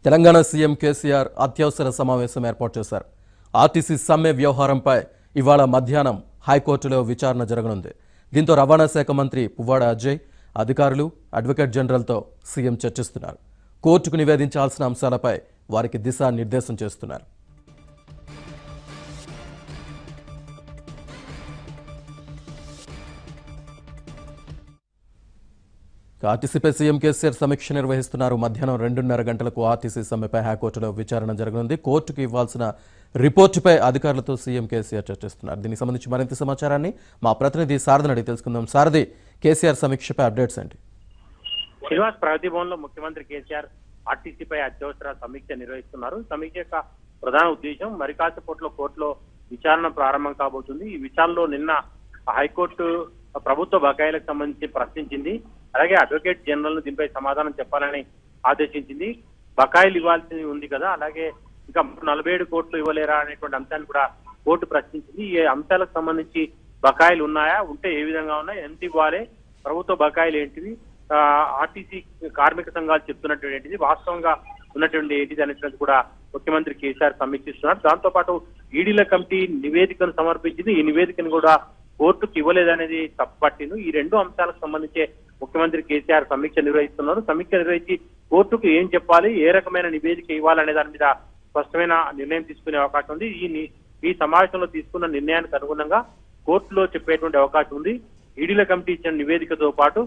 Telangana CM KCR అత్యవసర సమావేశం ఏర్పాటు చేశారు ఆర్టీసీ సమ్మె వ్యవహారంపై ఇవాళ మధ్యాహ్నం హైకోర్టులో విచారణ జరగనుంది దీంతో రవాణా శాఖ మంత్రి పువ్వాడ అజయ్ అధికారులు అడ్వకేట్ జనరల్తో సీఎం చర్చిస్తున్నారు కోర్టుకు నివేదించాల్సిన అంశాలపై వారికి దిశానిర్దేశం చేస్తున్నారు ఆర్టీసీపై సీఎం కేసీఆర్ సమీక్ష నిర్వహిస్తున్నారు మధ్యాహ్నం రెండున్నర గంటలకు ఆర్టీసీ సమ్మెపై హైకోర్టులో విచారణ జరగనుంది కోర్టుకు ఇవ్వాల్సిన రిపోర్టుపై అధికారులతో సీఎం కేసీఆర్ చర్చిస్తున్నారు దీనికి సంబంధించి మరింత సమాచారాన్ని మా ప్రతినిధి సారథిని అడిగి తెలుసుకుందాం సారథి కేసీఆర్ సమీక్షపై అప్డేట్స్ ఏంటి శ్రీనివాస్ ప్రగతి భవన్ లో ముఖ్యమంత్రి కేసీఆర్ ఆర్టీసీపై అత్యవసర సమీక్ష నిర్వహిస్తున్నారు సమీక్ష యొక్క ప్రధాన ఉద్దేశం మరి కాసేపట్లో కోర్టులో విచారణ ప్రారంభం కాబోతుంది ఈ విచారణలో నిన్న హైకోర్టు ప్రభుత్వ బకాయిలకు సంబంధించి ప్రశ్నించింది అలాగే అడ్వకేట్ జనరల్ ను దీనిపై సమాధానం చెప్పాలని ఆదేశించింది బకాయిలు ఇవ్వాల్సి ఉంది కదా అలాగే ఇంకా నలభై ఏడు కోట్లు ఇవ్వలేరా అనేటువంటి అంశాన్ని కూడా కోర్టు ప్రశ్నించింది ఈ అంశాలకు సంబంధించి బకాయిలు ఉన్నాయా ఉంటే ఏ విధంగా ఉన్నాయి ఎంత ఇవ్వాలి ప్రభుత్వ బకాయిలు ఏంటివి ఆ, ఆర్టీసీ కార్మిక సంఘాలు చెప్తున్నటువంటి ఏంటిది వాస్తవంగా ఉన్నటువంటి ఏంటిది అనేటువంటి కూడా ముఖ్యమంత్రి కేసీఆర్ సమీక్షిస్తున్నారు దాంతో పాటు ఈడీల కమిటీ నివేదికను సమర్పించింది ఈ నివేదికను కూడా కోర్టుకు ఇవ్వలేదనేది తప్పుపట్టింది ఈ రెండు అంశాలకు సంబంధించి ముఖ్యమంత్రి కేసీఆర్ సమీక్ష నిర్వహిస్తున్నారు సమీక్ష నిర్వహించి కోర్టుకు ఏం చెప్పాలి ఏ రకమైన నివేదిక ఇవ్వాలనే దాని మీద స్పష్టమైన నిర్ణయం తీసుకునే అవకాశం ఉంది ఈ ని- ఈ సమావేశంలో తీసుకున్న నిర్ణయానికి అనుగుణంగా కోర్టులో చెప్పేటువంటి అవకాశం ఉంది ఈడీల కమిటీ ఇచ్చిన నివేదికతో పాటు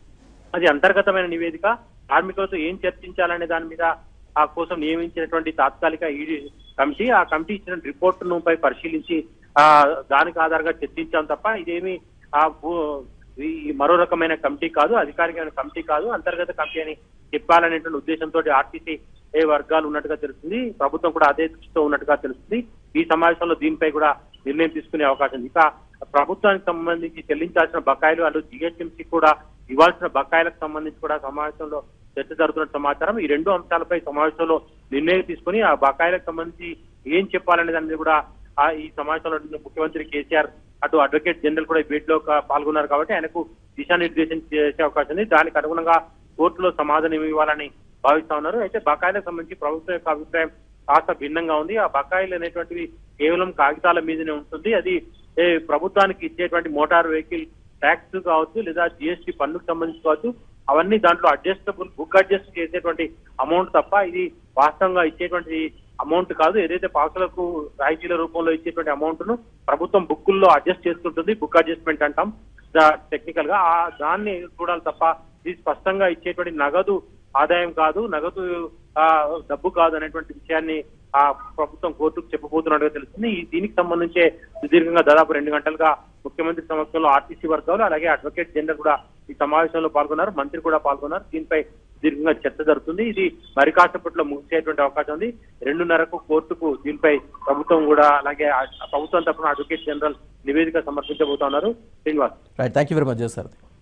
అది అంతర్గతమైన నివేదిక కార్మికులతో ఏం చర్చించాలనే దాని మీద ఆ కోసం నియమించినటువంటి తాత్కాలిక ఈడీ కమిటీ ఆ కమిటీ ఇచ్చిన రిపోర్టును పై పరిశీలించి ఆ దానికి ఆధారంగా చర్చించాం తప్ప ఇదేమి ఆ భూ- ఈ మరో రకమైన కమిటీ కాదు అధికారికమైన కమిటీ కాదు అంతర్గత కమిటీ అని చెప్పాలనేటువంటి ఉద్దేశంతో ఆర్టీసీ ఏ వర్గాలు ఉన్నట్టుగా తెలుస్తుంది ప్రభుత్వం కూడా అదే దృష్టితో ఉన్నట్టుగా తెలుస్తుంది ఈ సమావేశంలో దీనిపై కూడా నిర్ణయం తీసుకునే అవకాశం ఉంది ఇక ప్రభుత్వానికి సంబంధించి చెల్లించాల్సిన బకాయిలు అటు జిహెచ్ఎంసీ కూడా ఇవ్వాల్సిన బకాయిలకు సంబంధించి కూడా సమావేశంలో చర్చ జరుగుతున్న సమాచారం ఈ రెండు అంశాలపై సమావేశంలో నిర్ణయం తీసుకుని ఆ బకాయిలకు సంబంధించి ఏం చెప్పాలనే దాని మీద కూడా ఆ ఈ సమావేశంలో ముఖ్యమంత్రి కేసీఆర్ అటు అడ్వకేట్ జనరల్ కూడా ఈ భేటీలో కా- పాల్గొన్నారు కాబట్టి ఆయనకు దిశానిర్దేశం చేసే అవకాశం ఉంది దానికి అనుగుణంగా కోర్టులో సమాధానం ఇవ్వాలని భావిస్తా ఉన్నారు అయితే బకాయిలకు సంబంధించి ప్రభుత్వం యొక్క అభిప్రాయం కాస్త భిన్నంగా ఉంది ఆ బకాయిలు అనేటువంటివి కేవలం కాగితాల మీదనే ఉంటుంది అది ఏ, ప్రభుత్వానికి ఇచ్చేటువంటి మోటార్ వెహికల్ ట్యాక్స్ కావచ్చు లేదా జిఎస్టీ పన్నుకు సంబంధించి కావచ్చు అవన్నీ దాంట్లో అడ్జస్టబుల్ బుక్ అడ్జస్ట్ చేసేటువంటి అమౌంట్ తప్ప ఇది వాస్తవంగా ఇచ్చేటువంటి అమౌంట్ కాదు ఏదైతే పాసులకు రాయితీల రూపంలో ఇచ్చేటువంటి అమౌంట్ ను ప్రభుత్వం బుక్కుల్లో అడ్జస్ట్ చేసుకుంటుంది బుక్ అడ్జస్ట్మెంట్ అంటాం టెక్నికల్ గా ఆ దాన్ని చూడాలి తప్ప ఇది స్పష్టంగా ఇచ్చేటువంటి నగదు ఆదాయం కాదు నగదు ఆ, డబ్బు కాదు అనేటువంటి విషయాన్ని ఆ ప్రభుత్వం కోర్టుకు చెప్పబోతున్నట్టుగా తెలుస్తుంది ఈ దీనికి సంబంధించే సుదీర్ఘంగా దాదాపు రెండు గంటలుగా ముఖ్యమంత్రి సమక్షంలో ఆర్టీసీ వర్గాలు అలాగే అడ్వకేట్ జనరల్ కూడా ఈ సమావేశంలో పాల్గొన్నారు మంత్రి కూడా పాల్గొన్నారు దీనిపై దీర్ఘంగా చర్చ జరుగుతుంది ఇది మరి కాసేపట్లో ముగిసేటువంటి అవకాశం ఉంది రెండున్నరకు కోర్టుకు దీనిపై ప్రభుత్వం కూడా అలాగే ఆ ప్రభుత్వం తరఫున అడ్వకేట్ జనరల్ నివేదిక సమర్పించబోతున్నారు Srinivas right thank you very much Sarathi